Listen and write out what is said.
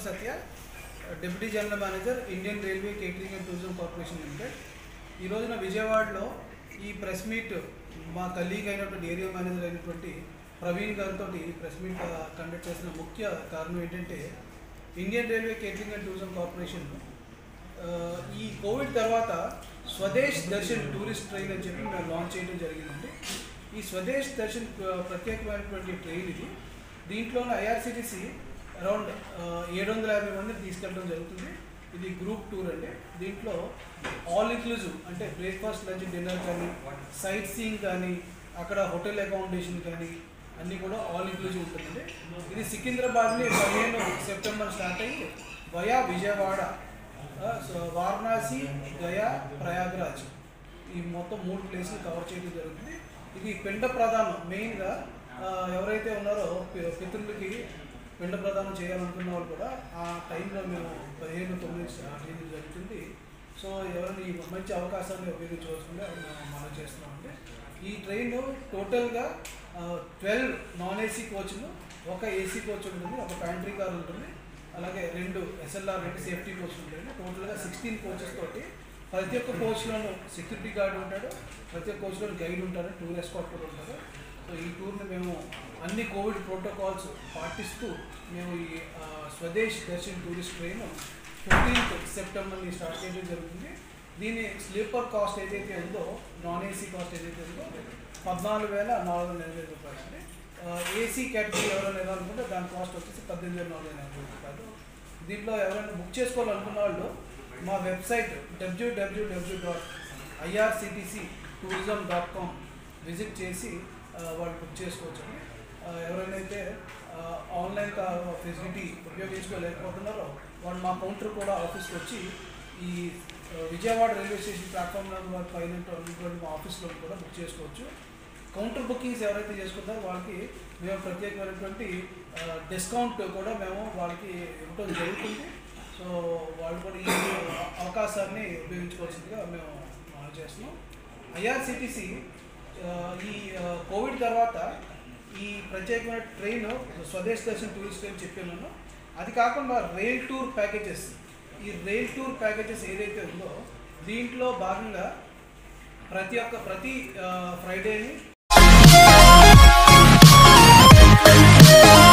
Satya deputy general manager Indian railway catering and tourism corporation limited ఈ రోజున విజయవాడలో ఈ ప్రెస్ మీట్ మా కలీగ్ అయినటువంటి ఏరియా మేనేజర్ అయినటువంటి ప్రవీణ్ గారితో ఈ ప్రెస్ మీట్ కండక్ట్ చేసిన ముఖ్య కారణం ఏంటంటే Indian railway catering and tourism corporation ఆ, ఈ కోవిడ్ తర్వాత స్వదేశ్ దర్శన్ టూరిస్ట్ ట్రైన్ అని చెప్పి మేము లాంచ్ చేయడం జరిగిందండి ఈ స్వదేశ్ దర్శన్ ప్ర- ప్రత్యేకమైనటువంటి ట్రైన్ ఇది దీంట్లోనే ఐఆర్సిటీసీ అరౌండ్ ఏడు వందల యాభై మందిని తీసుకెళ్ళడం జరుగుతుంది ఇది గ్రూప్ టూర్ అండి దీంట్లో ఆల్ ఇంక్లూజివ్ అంటే బ్రేక్ఫాస్ట్ లంచ్ డిన్నర్ కానీ సైట్ సీయింగ్ కానీ అక్కడ హోటల్ అకామిడేషన్ కానీ అన్నీ కూడా ఆల్ ఇంక్లూజివ్ ఉంటుందండి ఇది సికింద్రాబాద్ని పదిహేను సెప్టెంబర్ స్టార్ట్ అయ్యి వయా విజయవాడ ఆ, సో వారణాసి గయా ప్రయాగ్రాజ్ ఈ మొత్తం మూడు ప్లేస్లు కవర్ చేయడం జరుగుతుంది ఇది పిండ ప్రదానం మెయిన్గా ఆ, ఎవరైతే ఉన్నారో పి- పితృలకి పిండ ప్రదానం చేయాలనుకున్న వాళ్ళు కూడా ఆ టైంలో మేము పదిహేను తొమ్మిది స్టార్ట్ చేయడం జరుగుతుంది సో ఎవరైనా ఈ మంచి అవకాశాన్ని ఉపయోగించవలసిందే మేము మనం చేస్తున్నామండి ఈ ట్రైన్ టోటల్గా ట్వెల్వ్ నాన్ ఏసీ కోచ్లు ఒక ఏసీ కోచ్ ఉంటుంది ఒక ప్యాంట్రీ కార్ ఉంటుంది అలాగే రెండు ఎస్ఎల్ఆర్ రెండు సేఫ్టీ కోచ్లు ఉంటాయి టోటల్గా సిక్స్టీన్ కోచెస్ తోటి ప్రతి ఒక్క కోచ్లోనూ సెక్యూరిటీ గార్డ్ ఉంటాడు ప్రతి ఒక్క కోచ్లో గైడ్ ఉంటారు టూర్ ఎస్కాట్ కూడా ఉంటారు సో ఈ టూర్ని మేము అన్ని కోవిడ్ ప్రోటోకాల్స్ పాటిస్తూ మేము ఈ ఆ, Swadesh Darshan tourist train fifteenth సెప్టెంబర్ని స్టార్ట్ చేయడం జరుగుతుంది దీని స్లీపర్ కాస్ట్ ఏదైతే ఉందో నాన్ ఏసీ కాస్ట్ ఏదైతే ఉందో పద్నాలుగు వేల నాలుగు వందల ఎనభై రూపాయలు అండి ఏసీ కేటగిరీ ఎవరైనా వెళ్ళాలనుకుంటే దాని కాస్ట్ వచ్చేసి పద్దెనిమిది వేల నాలుగు వందల ఎనభై రూపాయలు దీంట్లో ఎవరైనా బుక్ చేసుకోవాలనుకున్న వాళ్ళు మా website W W W dot IRCTC tourism dot com visit చేసి ఆ, వాళ్ళు బుక్ చేసుకోవచ్చు అండి ఎవరైనా అయితే ఆన్లైన్ ఫెసిలిటీ ఉపయోగించుకోలేకపోతున్నారో వాళ్ళు మా కౌంటర్ కూడా ఆఫీస్కి వచ్చి ఈ ఆ, Vijayawada railway station platform number పైన ఉన్నటువంటి మా ఆఫీస్లో కూడా బుక్ చేసుకోవచ్చు కౌంటర్ బుకింగ్స్ ఎవరైతే చేసుకుంటారో వాళ్ళకి మేము ప్రత్యేకమైనటువంటి డిస్కౌంట్ కూడా మేము వాళ్ళకి ఇవ్వడం జరుగుతుంది సో వాళ్ళు కూడా ఈ అవకాశాన్ని ఉపయోగించుకోవాల్సిందిగా మేము మనం చేస్తున్నాం ఐఆర్సిటీసీ ఈ ఆ, కోవిడ్ తర్వాత ఈ ప్రత్యేకమైన train Swadesh Darshan tourist train చెప్పాను అది కాకుండా రైల్ టూర్ ప్యాకేజెస్ ఈ రైల్ టూర్ ప్యాకేజెస్ ఏదైతే ఉందో దీంట్లో భాగంగా ప్రతి ఒక్క ప్రతి ఫ్రైడేని